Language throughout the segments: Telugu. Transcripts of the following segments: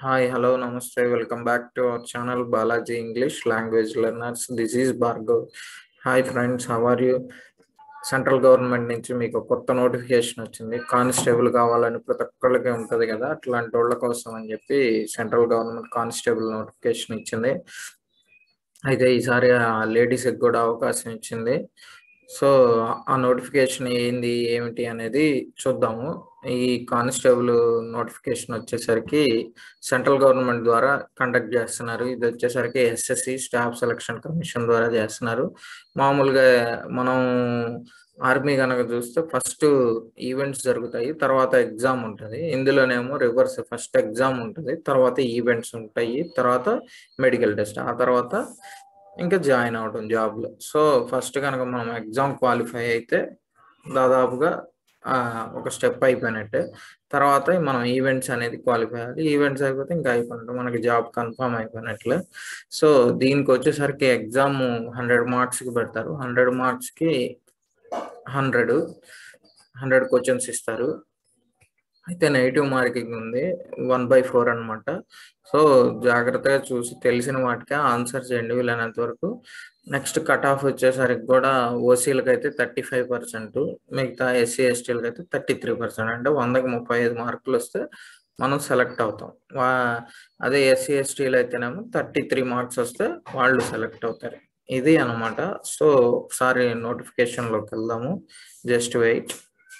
Hi, hello, namaste. Welcome back to our channel Balaji English Language Learners. This is Bhargav. Hi friends, how are you? Central government నుంచి మీకు కొత్త నోటిఫికేషన్ వచ్చింది కానిస్టేబుల్ కావాలని ప్రతి ఒక్కళ్ళకి ఉంటుంది కదా అట్లాంటి వాళ్ళ కోసం అని చెప్పి సెంట్రల్ గవర్నమెంట్ కానిస్టేబుల్ నోటిఫికేషన్ ఇచ్చింది అయితే ఈసారి ఆ లేడీస్కి కూడా అవకాశం ఇచ్చింది సో ఆ నోటిఫికేషన్ ఏంది ఏమిటి అనేది చూద్దాము ఈ కానిస్టేబుల్ నోటిఫికేషన్ వచ్చేసరికి సెంట్రల్ గవర్నమెంట్ ద్వారా కండక్ట్ చేస్తున్నారు ఇది వచ్చేసరికి ఎస్ఎస్సి స్టాఫ్ సెలక్షన్ కమిషన్ ద్వారా చేస్తున్నారు మామూలుగా మనం ఆర్మీ కనుక చూస్తే ఫస్ట్ ఈవెంట్స్ జరుగుతాయి తర్వాత ఎగ్జామ్ ఉంటుంది ఇందులోనేమో రివర్స్ ఫస్ట్ ఎగ్జామ్ ఉంటుంది తర్వాత ఈవెంట్స్ ఉంటాయి తర్వాత మెడికల్ టెస్ట్ ఆ తర్వాత ఇంకా జాయిన్ అవడం జాబ్లో సో ఫస్ట్ కనుక మనం ఎగ్జామ్ క్వాలిఫై అయితే దాదాపుగా ఒక స్టెప్ అయిపోయినట్టే తర్వాత మనం ఈవెంట్స్ అనేది క్వాలిఫై అవ్వాలి ఈవెంట్స్ అయిపోతే ఇంకా అయిపోయినట్టు మనకి జాబ్ కన్ఫర్మ్ అయిపోయినట్లే సో దీనికి వచ్చేసరికి ఎగ్జామ్ హండ్రెడ్ మార్క్స్కి పెడతారు హండ్రెడ్ మార్క్స్కి హండ్రెడ్ హండ్రెడ్ క్వశ్చన్స్ ఇస్తారు అయితే నెగిటివ్ మార్కింగ్ ఉంది వన్ బై ఫోర్ అనమాట సో జాగ్రత్తగా చూసి తెలిసిన వాటికే ఆన్సర్ చేయండి వీలైనంత వరకు నెక్స్ట్ కట్ ఆఫ్ వచ్చేసరికి కూడా ఓసీలకు అయితే థర్టీ ఫైవ్ పర్సెంట్ మిగతా ఎస్సీ ఎస్టీలకు అయితే థర్టీ త్రీ పర్సెంట్ అంటే వందకి ముప్పై ఐదు మార్కులు వస్తే మనం సెలెక్ట్ అవుతాం వా అదే ఎస్సీ ఎస్టీలు అయితేనేమో థర్టీ త్రీ మార్క్స్ వస్తే వాళ్ళు సెలెక్ట్ అవుతారు ఇది అనమాట సో ఒకసారి నోటిఫికేషన్లోకి వెళ్దాము జస్ట్ వెయిట్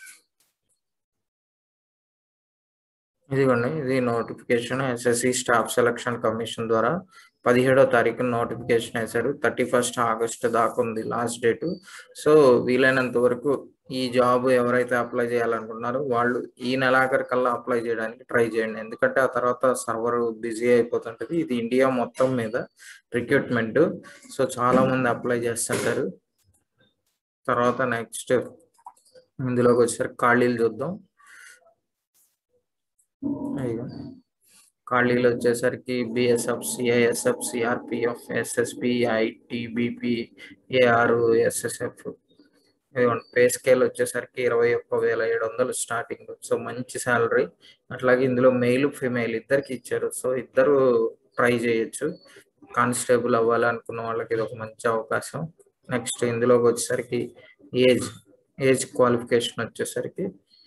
ఇదిగోండి ఇది notification SSC staff selection commission ద్వారా పదిహేడో తారీఖు నోటిఫికేషన్ వేశారు థర్టీ ఫస్ట్ ఆగస్ట్ దాకా ఉంది లాస్ట్ డేట్ సో వీలైనంత వరకు ఈ జాబ్ ఎవరైతే అప్లై చేయాలనుకుంటున్నారో వాళ్ళు ఈ నెలాఖరు కల్లా అప్లై చేయడానికి ట్రై చేయండి ఎందుకంటే ఆ తర్వాత సర్వర్ బిజీ అయిపోతుంటది ఇది ఇండియా మొత్తం మీద రిక్రూట్మెంట్ సో చాలా మంది అప్లై చేస్తుంటారు తర్వాత నెక్స్ట్ ఇందులోకి వచ్చేసరికి ఖాళీలు చూద్దాం అయ్యో ఖాళీలు వచ్చేసరికి BSF CISF CRPF SSB ITBP AR SSF pay scale వచ్చేసరికి ఇరవై ఒక్క వేల ఏడు వందలు స్టార్టింగ్ సో మంచి శాలరీ అట్లాగే ఇందులో మెయిల్ ఫిమేల్ ఇద్దరికి ఇచ్చారు సో ఇద్దరు ట్రై చేయొచ్చు కానిస్టేబుల్ అవ్వాలి అనుకున్న వాళ్ళకి ఇది ఒక మంచి అవకాశం నెక్స్ట్ ఇందులోకి వచ్చేసరికి ఏజ్ ఏజ్ క్వాలిఫికేషన్ వచ్చేసరికి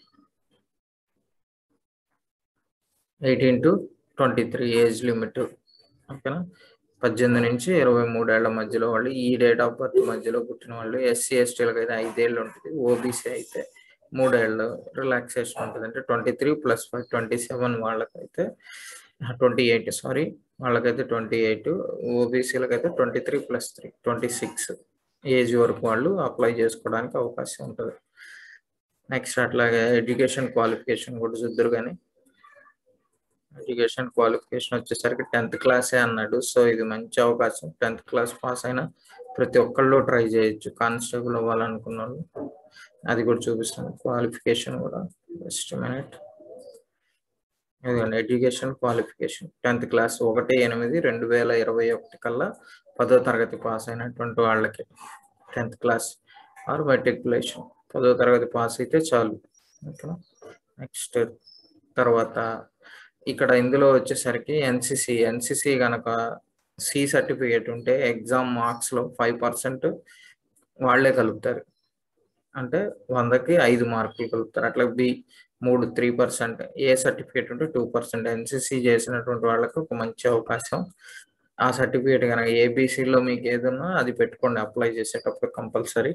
eighteen to twenty three age limit ఓకేనా పద్దెనిమిది నుంచి ఇరవై మూడేళ్ల మధ్యలో వాళ్ళు ఈ డేట్ ఆఫ్ బర్త్ మధ్యలో పుట్టిన వాళ్ళు ఎస్సీ ఎస్టీలకు అయితే ఐదేళ్ళు ఉంటుంది ఓబీసీ అయితే మూడేళ్ళు రిలాక్సేషన్ ఉంటుంది అంటే twenty three plus five twenty seven వాళ్ళకైతే ట్వంటీ ఎయిట్ సారీ వాళ్ళకైతే ట్వంటీ ఎయిట్ ఓబీసీలకైతే twenty three plus three twenty six age వరకు వాళ్ళు అప్లై చేసుకోవడానికి అవకాశం ఉంటుంది నెక్స్ట్ అట్లాగే ఎడ్యుకేషన్ క్వాలిఫికేషన్ కూడా చూద్దరు కానీ ఎడ్యుకేషన్ క్వాలిఫికేషన్ వచ్చేసరికి టెన్త్ క్లాసే అన్నాడు సో ఇది మంచి అవకాశం టెన్త్ క్లాస్ పాస్ అయినా ప్రతి ఒక్కళ్ళు ట్రై చేయొచ్చు కానిస్టేబుల్ అవ్వాలనుకున్న వాళ్ళు అది కూడా చూపిస్తాను క్వాలిఫికేషన్ కూడా జస్ట్ మినిట్ ఇదిగోండి ఎడ్యుకేషన్ క్వాలిఫికేషన్ టెన్త్ క్లాస్ ఒకటి ఎనిమిది రెండు వేల ఇరవై ఒకటి కల్లా పదో తరగతి పాస్ అయినటువంటి వాళ్ళకి టెన్త్ క్లాస్ ఆర్ మెట్రికులేషన్ పదో తరగతి పాస్ అయితే చాలు ఓకేనా నెక్స్ట్ తర్వాత ఇక్కడ ఇందులో వచ్చేసరికి ఎన్సిసి ఎన్సిసి కనుక సి సర్టిఫికేట్ ఉంటే ఎగ్జామ్ మార్క్స్ లో ఫైవ్ పర్సెంట్ వాళ్లే కలుపుతారు అంటే వందకి ఐదు మార్కులు కలుపుతారు అట్లా బి మూడు త్రీ పర్సెంట్ ఏ సర్టిఫికేట్ ఉంటే టూ పర్సెంట్ ఎన్సిసి చేసినటువంటి వాళ్ళకి ఒక మంచి అవకాశం ఆ సర్టిఫికేట్ కనుక ఏబిసిలో మీకు ఏదన్నా అది పెట్టుకోండి అప్లై చేసేటప్పుడు కంపల్సరీ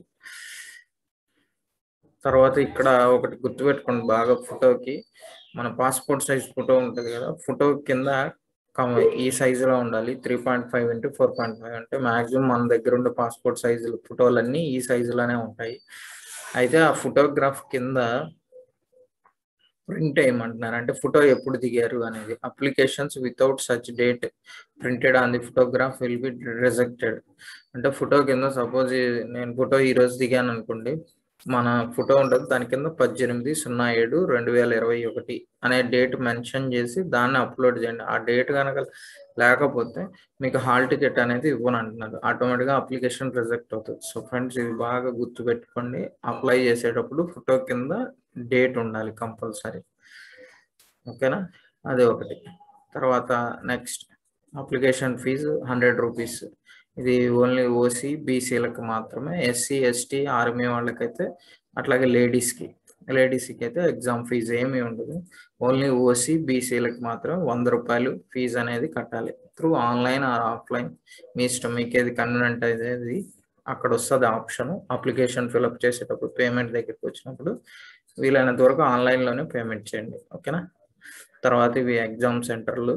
తర్వాత ఇక్కడ ఒకటి గుర్తుపెట్టుకోండి బాగా ఫోటోకి మన పాస్పోర్ట్ సైజ్ ఫోటో ఉంటుంది కదా ఫోటో కింద ఈ సైజులో ఉండాలి three point five into four point five అంటే మాక్సిమం మన దగ్గర ఉండే పాస్పోర్ట్ సైజులు ఫోటోలన్నీ ఈ సైజులోనే ఉంటాయి అయితే ఆ ఫోటోగ్రాఫ్ కింద ప్రింట్ వేయమంటున్నారు అంటే ఫోటో ఎప్పుడు దిగారు అనేది applications without such date printed on the photograph will be rejected అంటే ఫోటో కింద సపోజ్ నేను ఫోటో ఈ రోజు దిగాను అనుకోండి మన ఫోటో ఉంటుంది దాని కింద పద్దెనిమిది సున్నా ఏడు రెండు వేల ఇరవై ఒకటి అనే డేట్ మెన్షన్ చేసి దాన్ని అప్లోడ్ చేయండి ఆ డేట్ కనుక లేకపోతే మీకు హాల్ టికెట్ అనేది ఇవ్వను అంటున్నారు ఆటోమేటిక్గా అప్లికేషన్ రిజెక్ట్ అవుతుంది సో ఫ్రెండ్స్ ఇది బాగా గుర్తు పెట్టుకోండి అప్లై చేసేటప్పుడు ఫోటో కింద డేట్ ఉండాలి కంపల్సరీ ఓకేనా అదే ఒకటి తర్వాత next application fee hundred rupees ఇది ఓన్లీ ఓసీ బీసీలకు మాత్రమే ఎస్సీ ఎస్టీ ఆర్మీ వాళ్ళకైతే అట్లాగే లేడీస్కి లేడీస్కి అయితే ఎగ్జామ్ ఫీజు ఏమీ ఉండదు ఓన్లీ ఓసీ బీసీలకు మాత్రం వంద రూపాయలు ఫీజు అనేది కట్టాలి త్రూ ఆన్లైన్ ఆర్ ఆఫ్లైన్ మీ ఇష్టం మీకు ఏది కన్వీనెంట్ అనేది అక్కడ వస్తుంది ఆప్షన్ అప్లికేషన్ ఫిల్అప్ చేసేటప్పుడు పేమెంట్ దగ్గరికి వచ్చినప్పుడు వీలైనంత వరకు ఆన్లైన్లోనే పేమెంట్ చేయండి ఓకేనా తర్వాత ఇవి ఎగ్జామ్ సెంటర్లు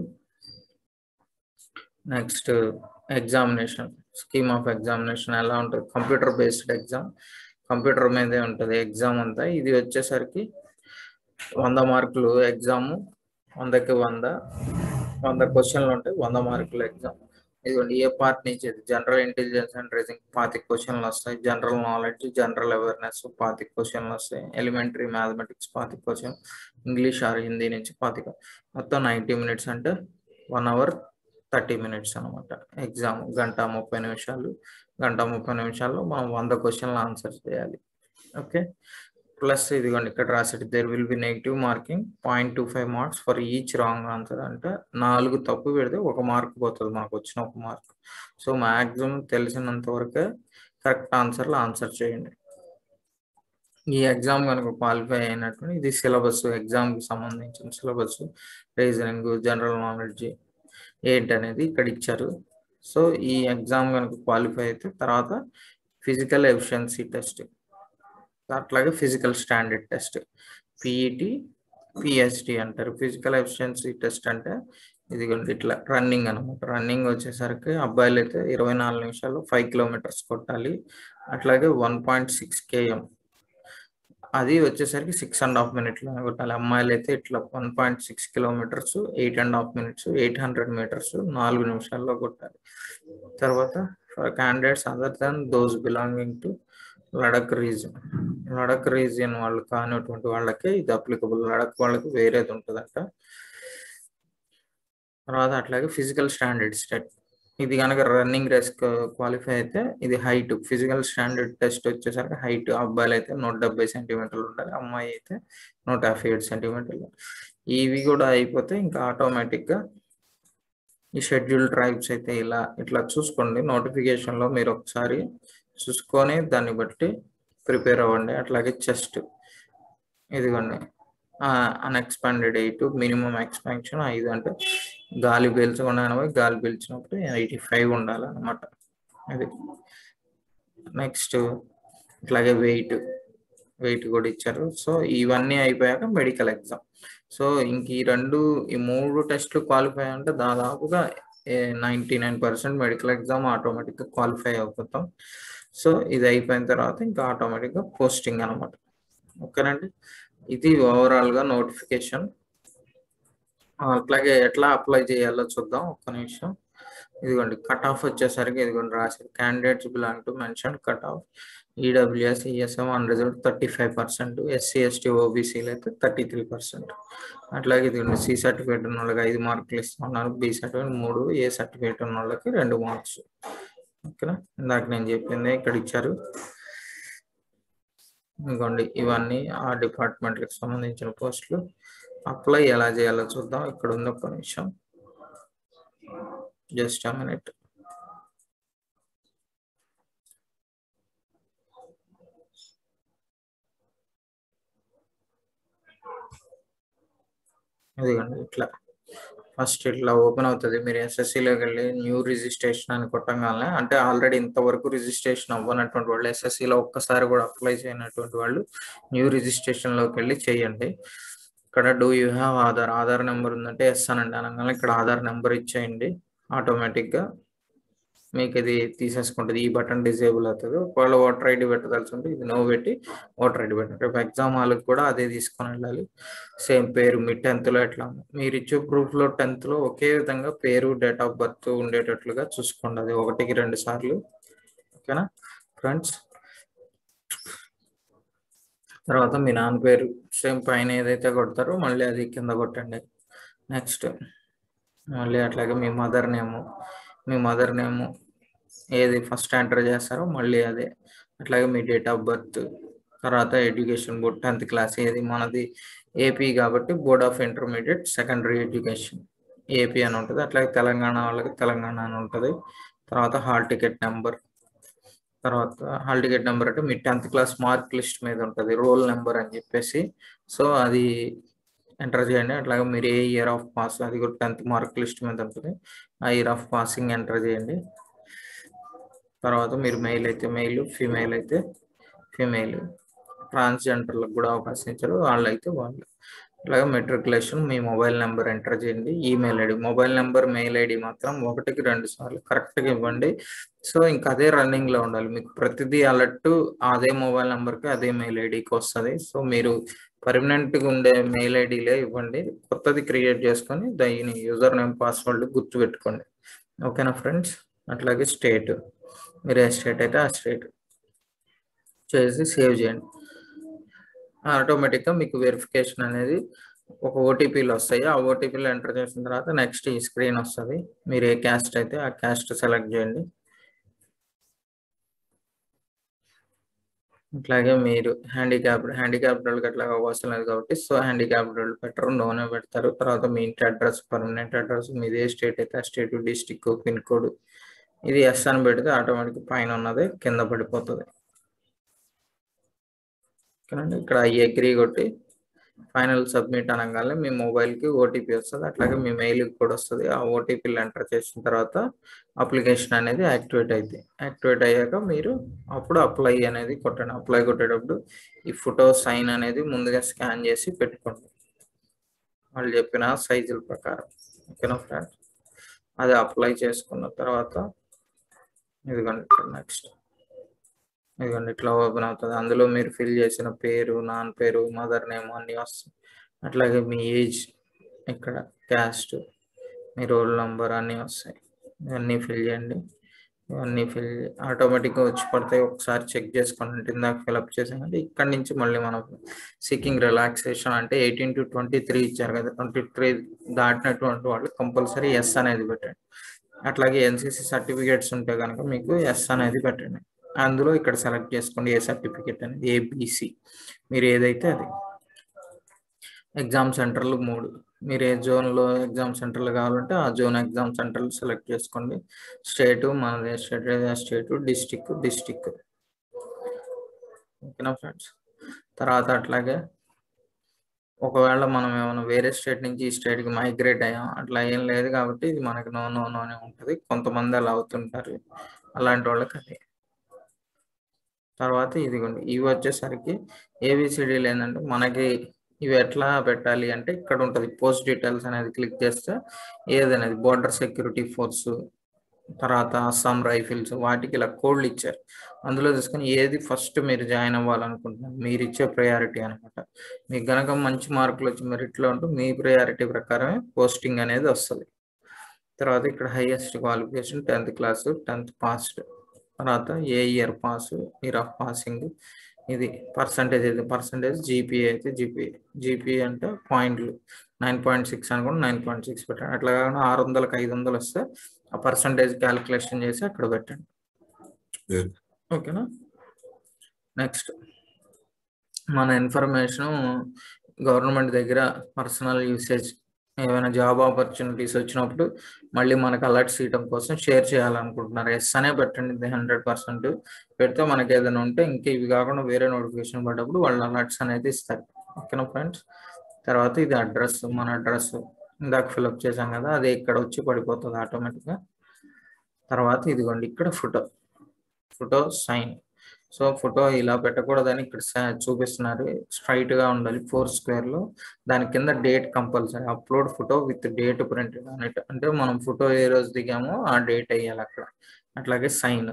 next examination scheme of examination ఎలా ఉంటుంది కంప్యూటర్ బేస్డ్ ఎగ్జామ్ కంప్యూటర్ మీదే ఉంటుంది ఎగ్జామ్ అంతా ఇది వచ్చేసరికి వంద మార్కులు ఎగ్జామ్ వందకి వంద వంద క్వశ్చన్లు ఉంటాయి వంద మార్కులు ఎగ్జామ్ ఇదిగోండి ఏ పార్ట్ నుంచి జనరల్ ఇంటెలిజెన్స్ అండ్ రీజనింగ్ పాతి క్వశ్చన్లు వస్తాయి జనరల్ నాలెడ్జ్ జనరల్ అవేర్నెస్ పాతి క్వశ్చన్లు వస్తాయి ఎలిమెంటరీ మ్యాథమెటిక్స్ పాతి క్వశ్చన్ ఇంగ్లీష్ ఆర్ హిందీ నుంచి పాతిక మొత్తం నైంటీ మినిట్స్ అంటే వన్ అవర్ థర్టీ మినిట్స్ అనమాట ఎగ్జామ్ గంట ముప్పై నిమిషాలు గంట ముప్పై నిమిషాల్లో మనం వంద క్వశ్చన్లు ఆన్సర్ చేయాలి ఓకే ప్లస్ ఇదిగోండి ఇక్కడ రాసేది there will be negative marking point two five marks for each wrong answer అంటే నాలుగు తప్పు పెడితే ఒక మార్క్ పోతుంది మనకు వచ్చిన ఒక మార్క్ సో మ్యాక్సిమం తెలిసినంత వరకే కరెక్ట్ ఆన్సర్లు ఆన్సర్ చేయండి ఈ ఎగ్జామ్ కనుక క్వాలిఫై అయినట్టు ఇది సిలబస్ ఎగ్జామ్కి సంబంధించిన సిలబస్ రీజనింగ్ జనరల్ నాలెడ్జ్ ఏంటనేది ఇక్కడ ఇచ్చారు సో ఈ ఎగ్జామ్ కనుక క్వాలిఫై అయితే తర్వాత ఫిజికల్ ఎఫిషియన్సీ టెస్ట్ అట్లాగే physical standard test PET PhD అంటారు ఫిజికల్ ఎఫిషియన్సీ టెస్ట్ అంటే ఇదిగోండి ఇట్లా రన్నింగ్ అనమాట రన్నింగ్ వచ్చేసరికి అబ్బాయిలు అయితే ఇరవై నాలుగు నిమిషాలు ఫైవ్ కిలోమీటర్స్ కొట్టాలి అట్లాగే వన్ పాయింట్ సిక్స్ కేఎం అది వచ్చేసరికి సిక్స్ అండ్ హాఫ్ మినిట్లో కొట్టాలి అమ్మాయిలు అయితే ఇట్లా one point six kilometres eight and half minutes eight hundred metres నాలుగు నిమిషాల్లో కొట్టాలి తర్వాత for candidates other than those belonging to Ladakh region Ladakh region వాళ్ళు కానిటువంటి వాళ్ళకి ఇది అప్లికబుల్ లడక్ వాళ్ళకి వేరేది ఉంటుందంట తర్వాత అట్లాగే ఫిజికల్ స్టాండర్డ్ స్టెట్ ఇది కనుక రన్నింగ్ రేస్ క్వాలిఫై అయితే ఇది హైట్ ఫిజికల్ స్టాండర్డ్ టెస్ట్ వచ్చేసరికి హైట్ అబ్బాయిలు అయితే నూట డెబ్బై సెంటీమీటర్లు ఉండాలి అమ్మాయి అయితే నూట యాభై ఏడు సెంటీమీటర్లు ఇవి కూడా అయిపోతే ఇంకా ఆటోమేటిక్గా ఈ షెడ్యూల్ ట్రైబ్స్ అయితే ఇలా ఇట్లా చూసుకోండి నోటిఫికేషన్లో మీరు ఒకసారి చూసుకొని దాన్ని బట్టి ప్రిపేర్ అవ్వండి అట్లాగే చెస్ట్ ఇదిగోండి అన్ఎక్స్పాండెడ్ ఎయిట్ మినిమం ఎక్స్పాన్షన్ ఐదు అంటే గాలి పీల్చకుండా ఎనభై గాలి పీల్చినప్పుడు ఎయిటీ ఫైవ్ ఉండాలన్నమాట అది నెక్స్ట్ ఇట్లాగే వెయిట్ వెయిట్ కూడా ఇచ్చారు సో ఇవన్నీ అయిపోయాక మెడికల్ ఎగ్జామ్ సో ఇంక ఈ రెండు ఈ మూడు టెస్ట్లు క్వాలిఫై అంటే దాదాపుగా ninety nine percent medical exam ఆటోమేటిక్గా క్వాలిఫై అయిపోతాం సో ఇది అయిపోయిన తర్వాత ఇంకా ఆటోమేటిక్గా పోస్టింగ్ అనమాట ఓకేనండి ఇది ఓవరాల్గా నోటిఫికేషన్ అట్లాగే ఎట్లా అప్లై చేయాలో చూద్దాం ఒక్క నిమిషం ఇదిగోండి కట్ ఆఫ్ వచ్చేసరికి ఇదిగోండి రాశారు candidates belong to mention cut off EWS ESM un result thirty five percent SC ST ఓబీసీలు అయితే థర్టీ త్రీ పర్సెంట్ అట్లాగే ఇదిగోండి సి సర్టిఫికేట్ ఉన్న వాళ్ళకి ఐదు మార్కులు ఇస్తున్నారు బి సర్టిఫికేట్ మూడు ఏ సర్టిఫికేట్ ఉన్న వాళ్ళకి రెండు మార్క్స్ ఓకేనా ఇందాక నేను చెప్పింది ఇక్కడ ఇచ్చారు ఇంకోండి ఇవన్నీ ఆ డిపార్ట్మెంట్కి సంబంధించిన పోస్టులు అప్లై ఎలా చేయాలో చూద్దాం ఇక్కడ ఉంది ఒక నిమిషం జస్ట్ అ మినిట్ ఇదిగోండి ఇట్లా ఫస్ట్ ఇట్లా ఓపెన్ అవుతుంది మీరు ఎస్ఎస్సిలోకి వెళ్ళి న్యూ రిజిస్ట్రేషన్ అని కొట్టగానే అంటే ఆల్రెడీ ఇంతవరకు రిజిస్ట్రేషన్ అవ్వనటువంటి వాళ్ళు ఎస్ఎస్సిలో ఒక్కసారి కూడా అప్లై చేయనటువంటి వాళ్ళు న్యూ రిజిస్ట్రేషన్లోకి వెళ్ళి చేయండి ఇక్కడ do you have Aadhaar Aadhaar number ఉందంటే ఎస్ అనండి అనగానే ఇక్కడ ఆధార్ నెంబర్ ఇచ్చేయండి ఆటోమేటిక్గా మీకు ఇది తీసేసుకుంటుంది ఈ బటన్ డిజేబుల్ అవుతుంది ఒకవేళ ఓటర్ ఐడి పెట్టదలుచుకుంటే ఉంటే ఇది నో పెట్టి ఓటర్ ఐడి పెట్టండి రేపు ఎగ్జామ్ హాల్కి కూడా అదే తీసుకొని వెళ్ళాలి సేమ్ పేరు మీ టెన్త్లో ఎట్లా మీరు ఇచ్చే ప్రూఫ్లో టెన్త్లో ఒకే విధంగా పేరు డేట్ ఆఫ్ బర్త్ ఉండేటట్లుగా చూసుకోండి అది ఒకటికి రెండు సార్లు ఓకేనా ఫ్రెండ్స్ తర్వాత మీ నాన్న పేరు సేమ్ పైన ఏదైతే కొడతారో మళ్ళీ అది కింద కొట్టండి నెక్స్ట్ మళ్ళీ అట్లాగే మీ మదర్ నేము మీ మదర్ నేము ఏది ఫస్ట్ ఎంటర్ చేస్తారో మళ్ళీ అదే అట్లాగే మీ డేట్ ఆఫ్ బర్త్ తర్వాత ఎడ్యుకేషన్ బోర్డ్ టెన్త్ క్లాస్ ఏది మనది ఏపీ కాబట్టి board of intermediate secondary education AP అని ఉంటుంది అట్లాగే తెలంగాణ వాళ్ళకి తెలంగాణ అని ఉంటుంది తర్వాత హాల్ టికెట్ నెంబర్ తర్వాత హాల్ టికెట్ నెంబర్ అంటే మీ టెన్త్ క్లాస్ మార్క్ లిస్ట్ మీద ఉంటుంది రోల్ నెంబర్ అని చెప్పేసి సో అది ఎంటర్ చేయండి అట్లాగే మీరు ఏ ఇయర్ ఆఫ్ పాస్ అది కూడా టెన్త్ మార్క్ లిస్ట్ మీద ఉంటుంది ఆ ఇయర్ ఆఫ్ పాసింగ్ ఎంటర్ చేయండి తర్వాత మీరు మెయిల్ అయితే మెయిల్ ఫీమేల్ అయితే ఫీమేల్ ట్రాన్స్జెండర్లకు కూడా అవకాశం ఇచ్చారు వాళ్ళు అయితే వాళ్ళు అలాగే మెట్రికులేషన్ మీ మొబైల్ నెంబర్ ఎంటర్ చేయండి email ID mobile number mail ID మాత్రం ఒకటికి రెండు సార్లు కరెక్ట్గా ఇవ్వండి సో ఇంకా అదే రన్నింగ్లో ఉండాలి మీకు ప్రతిదీ అలర్ట్ అదే మొబైల్ నెంబర్కి అదే మెయిల్ ఐడికి వస్తుంది సో మీరు పర్మనెంట్గా ఉండే మెయిల్ ఐడిలే ఇవ్వండి కొత్తది క్రియేట్ చేసుకొని దాని యూజర్ నేమ్ పాస్వర్డ్ గుర్తుపెట్టుకోండి ఓకేనా ఫ్రెండ్స్ అట్లాగే స్టేట్ మీరు ఏ స్టేట్ అయితే ఆ స్టేట్ చేసి సేవ్ చేయండి ఆటోమేటిక్గా మీకు వెరిఫికేషన్ అనేది ఒక ఓటీపీలు వస్తాయి ఆ ఓటీపీలు ఎంటర్ చేసిన తర్వాత నెక్స్ట్ ఈ స్క్రీన్ వస్తుంది మీరు ఏ క్యాస్ట్ అయితే ఆ క్యాస్ట్ సెలెక్ట్ చేయండి అట్లాగే మీరు హ్యాండిక్యాప్డ్ హ్యాండిక్యాప్డ్ వాళ్ళకి అట్లా అవసరం లేదు కాబట్టి సో హ్యాండిక్యాప్డ్ వాళ్ళు పెట్టరు నోనే పెడతారు తర్వాత మీ ఇంటి అడ్రస్ పర్మనెంట్ అడ్రస్ మీది ఏ స్టేట్ అయితే ఆ స్టేట్ డిస్టిక్ పిన్ కోడ్ ఇది ఎస్ అని పెడితే ఆటోమేటిక్ పైన ఉన్నది కింద పడిపోతుంది ఓకేనండి ఇక్కడ ఐ అగ్రీ కొట్టి ఫైనల్ సబ్మిట్ అనగానే మీ మొబైల్కి ఓటీపీ వస్తుంది అట్లాగే మీ మెయిల్కి కూడా వస్తుంది ఆ ఓటీపీలు ఎంటర్ చేసిన తర్వాత అప్లికేషన్ అనేది యాక్టివేట్ అయింది యాక్టివేట్ అయ్యాక మీరు అప్పుడు అప్లై అనేది కొట్టండి అప్లై కొట్టేటప్పుడు ఈ ఫోటో సైన్ అనేది ముందుగా స్కాన్ చేసి పెట్టుకోండి వాళ్ళు చెప్పిన సైజుల ప్రకారం ఓకేనా ఫ్రెండ్స్ అది అప్లై చేసుకున్న తర్వాత ఇదిగోండి నెక్స్ట్ ఇదిగోండి ఇట్లా ఓపెన్ అవుతుంది అందులో మీరు ఫిల్ చేసిన పేరు నాన్ పేరు మదర్ నేమ్ అన్నీ వస్తాయి అట్లాగే మీ ఏజ్ ఇక్కడ క్యాస్ట్ మీ రోల్ నంబర్ అన్నీ వస్తాయి ఇవన్నీ ఫిల్ చేయండి ఇవన్నీ ఫిల్ ఆటోమేటిక్గా వచ్చి పడతాయి ఒకసారి చెక్ చేసుకోండి ఇందాక ఫిల్అప్ చేసామంటే ఇక్కడ నుంచి మళ్ళీ మనం సీకింగ్ రిలాక్సేషన్ అంటే ఎయిటీన్ టు ట్వంటీ త్రీ ఇచ్చారు కదా ట్వంటీ త్రీ దాటినటువంటి వాళ్ళు కంపల్సరీ ఎస్ అనేది పెట్టండి అట్లాగే ఎన్సీసీ సర్టిఫికేట్స్ ఉంటే కనుక మీకు ఎస్ అనేది పెట్టండి అందులో ఇక్కడ సెలెక్ట్ చేసుకోండి ఏ సర్టిఫికేట్ అనేది ఏబిసి మీరు ఏదైతే అది ఎగ్జామ్ సెంటర్లు మూడు మీరు ఏ జోన్లో ఎగ్జామ్ సెంటర్లు కావాలంటే ఆ జోన్ ఎగ్జామ్ సెంటర్లు సెలెక్ట్ చేసుకోండి స్టేటు మన స్టేట్ స్టేటు డిస్టిక్ డిస్టిక్ ఓకేనా ఫ్రెండ్స్ తర్వాత అట్లాగే ఒకవేళ మనం ఏమైనా వేరే స్టేట్ నుంచి ఈ స్టేట్కి మైగ్రేట్ అయ్యాం అట్లా ఏం లేదు కాబట్టి ఇది మనకి నో నో నోనే ఉంటుంది కొంతమంది అలా అవుతుంటారు అలాంటి వాళ్ళకి అది తర్వాత ఇదిగోండి ఇవి వచ్చేసరికి ఏబిసిడీలు ఏంటంటే మనకి ఇవి ఎట్లా పెట్టాలి అంటే ఇక్కడ ఉంటుంది పోస్ట్ డీటెయిల్స్ అనేది క్లిక్ చేస్తే ఏదనేది బోర్డర్ సెక్యూరిటీ ఫోర్స్ తర్వాత అస్సాం రైఫిల్స్ వాటికి ఇలా కోడ్లు ఇచ్చారు అందులో తీసుకొని ఏది ఫస్ట్ మీరు జాయిన్ అవ్వాలనుకుంటున్నారు మీరు ఇచ్చే ప్రయారిటీ అనమాట మీకు గనక మంచి మార్కులు వచ్చి మెరిట్లో ఉంటూ మీ ప్రయారిటీ ప్రకారమే పోస్టింగ్ అనేది వస్తుంది తర్వాత ఇక్కడ highest qualification tenth class tenth passed తర్వాత ఏ year pass year of passing ఇది పర్సంటేజ్ అయితే పర్సంటేజ్ జీపీఏ అయితే జీపీఏ జీపీఏ అంటే పాయింట్లు నైన్ పాయింట్ సిక్స్ అనుకోండి నైన్ పాయింట్ సిక్స్ పెట్టండి అట్లా కాకుండా ఆరు వందలకు ఐదు వందలు వస్తే ఆ పర్సంటేజ్ క్యాలిక్యులేషన్ చేసి అక్కడ పెట్టండి ఓకేనా నెక్స్ట్ మన ఇన్ఫర్మేషన్ గవర్నమెంట్ దగ్గర పర్సనల్ యూసేజ్ ఏమైనా జాబ్ ఆపర్చునిటీస్ వచ్చినప్పుడు మళ్ళీ మనకు అలర్ట్స్ ఇవ్వడం కోసం షేర్ చేయాలనుకుంటున్నారు ఎస్ అనే పెట్టండి హండ్రెడ్ పర్సెంట్ పెడితే మనకి ఏదైనా ఉంటే ఇంకా ఇవి కాకుండా వేరే నోటిఫికేషన్ పడ్డప్పుడు వాళ్ళు అలర్ట్స్ అనేది ఇస్తారు ఓకేనా ఫ్రెండ్స్ తర్వాత ఇది అడ్రస్ మన అడ్రస్ ఇందాక ఫిల్అప్ చేసాం కదా అది ఇక్కడ వచ్చి పడిపోతుంది ఆటోమేటిక్గా తర్వాత ఇదిగోండి ఇక్కడ photo photo sign so photo ఇలా పెట్టకూడదని ఇక్కడ చూపిస్తున్నారు స్ట్రైట్ గా ఉండాలి ఫోర్ స్క్వేర్ లో దాని కింద date compulsory upload photo with date print అన్నట్టు అంటే మనం ఫోటో ఏ రోజు దిగామో ఆ డేట్ వేయాలి అక్కడ అట్లాగే సైన్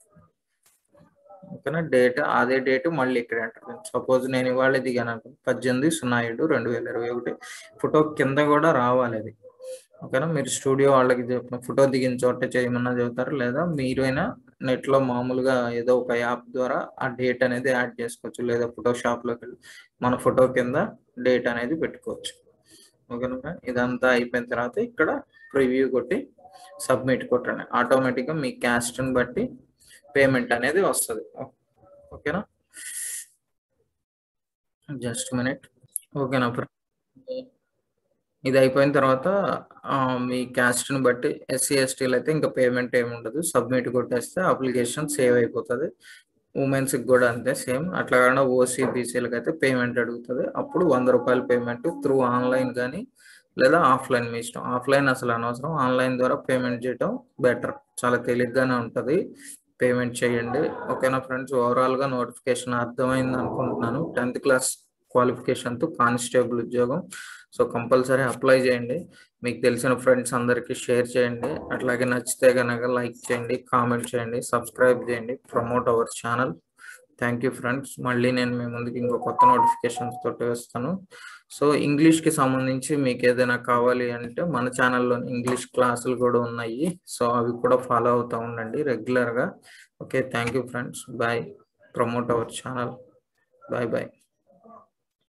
ఓకేనా డేట్ అదే డేట్ మళ్ళీ ఇక్కడ ఎంటర్ సపోజ్ నేను ఇవాళ దిగాను అనుకో పద్దెనిమిది సున్నా ఏడు రెండు వేల ఇరవై ఒకటి ఫోటో కింద కూడా రావాలి అది ఓకేనా మీరు స్టూడియో వాళ్ళకి చెప్పిన ఫోటో దిగిన చోట చేయమన్నా చెబుతారు లేదా మీరైనా నెట్లో మామూలుగా ఏదో ఒక యాప్ ద్వారా ఆ డేట్ అనేది యాడ్ చేసుకోవచ్చు లేదా ఫోటోషాప్లోకి వెళ్ళి మన ఫోటో కింద డేట్ అనేది పెట్టుకోవచ్చు ఓకేనా ఇదంతా అయిపోయిన తర్వాత ఇక్కడ ప్రివ్యూ కొట్టి సబ్మిట్ కొట్టండి ఆటోమేటిక్గా మీ క్యాస్ట్ని బట్టి పేమెంట్ అనేది వస్తుంది ఓకేనా జస్ట్ మినిట్ ఓకేనా ఇది అయిపోయిన తర్వాత ఆ, మీ క్యాస్ట్ని బట్టి ఎస్సీ ఎస్టీలు అయితే ఇంకా పేమెంట్ ఏమి ఉండదు సబ్మిట్ కొట్టేస్తే అప్లికేషన్ సేవ్ అయిపోతుంది ఉమెన్స్కి కూడా అంతే సేమ్ అట్లా కాకుండా ఓసీ బీసీలకు అయితే పేమెంట్ అడుగుతుంది అప్పుడు వంద రూపాయల పేమెంట్ త్రూ ఆన్లైన్ కానీ లేదా ఆఫ్లైన్ మీ ఇష్టం ఆఫ్లైన్ అసలు అనవసరం ఆన్లైన్ ద్వారా పేమెంట్ చేయడం బెటర్ చాలా తేలిగ్గానే ఉంటుంది పేమెంట్ చేయండి ఓకేనా ఫ్రెండ్స్ ఓవరాల్గా నోటిఫికేషన్ అర్థమైంది అనుకుంటున్నాను టెన్త్ క్లాస్ క్వాలిఫికేషన్తో కానిస్టేబుల్ ఉద్యోగం సో కంపల్సరీ అప్లై చేయండి మీకు తెలిసిన ఫ్రెండ్స్ అందరికీ షేర్ చేయండి అట్లాగే నచ్చితే కనుక లైక్ చేయండి కామెంట్ చేయండి సబ్స్క్రైబ్ చేయండి promote our channel thank you friends మళ్ళీ నేను మీ ముందుకి ఇంకో కొత్త నోటిఫికేషన్స్ తోటి వస్తాను సో ఇంగ్లీష్కి సంబంధించి మీకు ఏదైనా కావాలి అంటే మన ఛానల్లో ఇంగ్లీష్ క్లాసులు కూడా ఉన్నాయి సో అవి కూడా ఫాలో అవుతూ ఉండండి రెగ్యులర్గా okay thank you friends bye promote our channel bye bye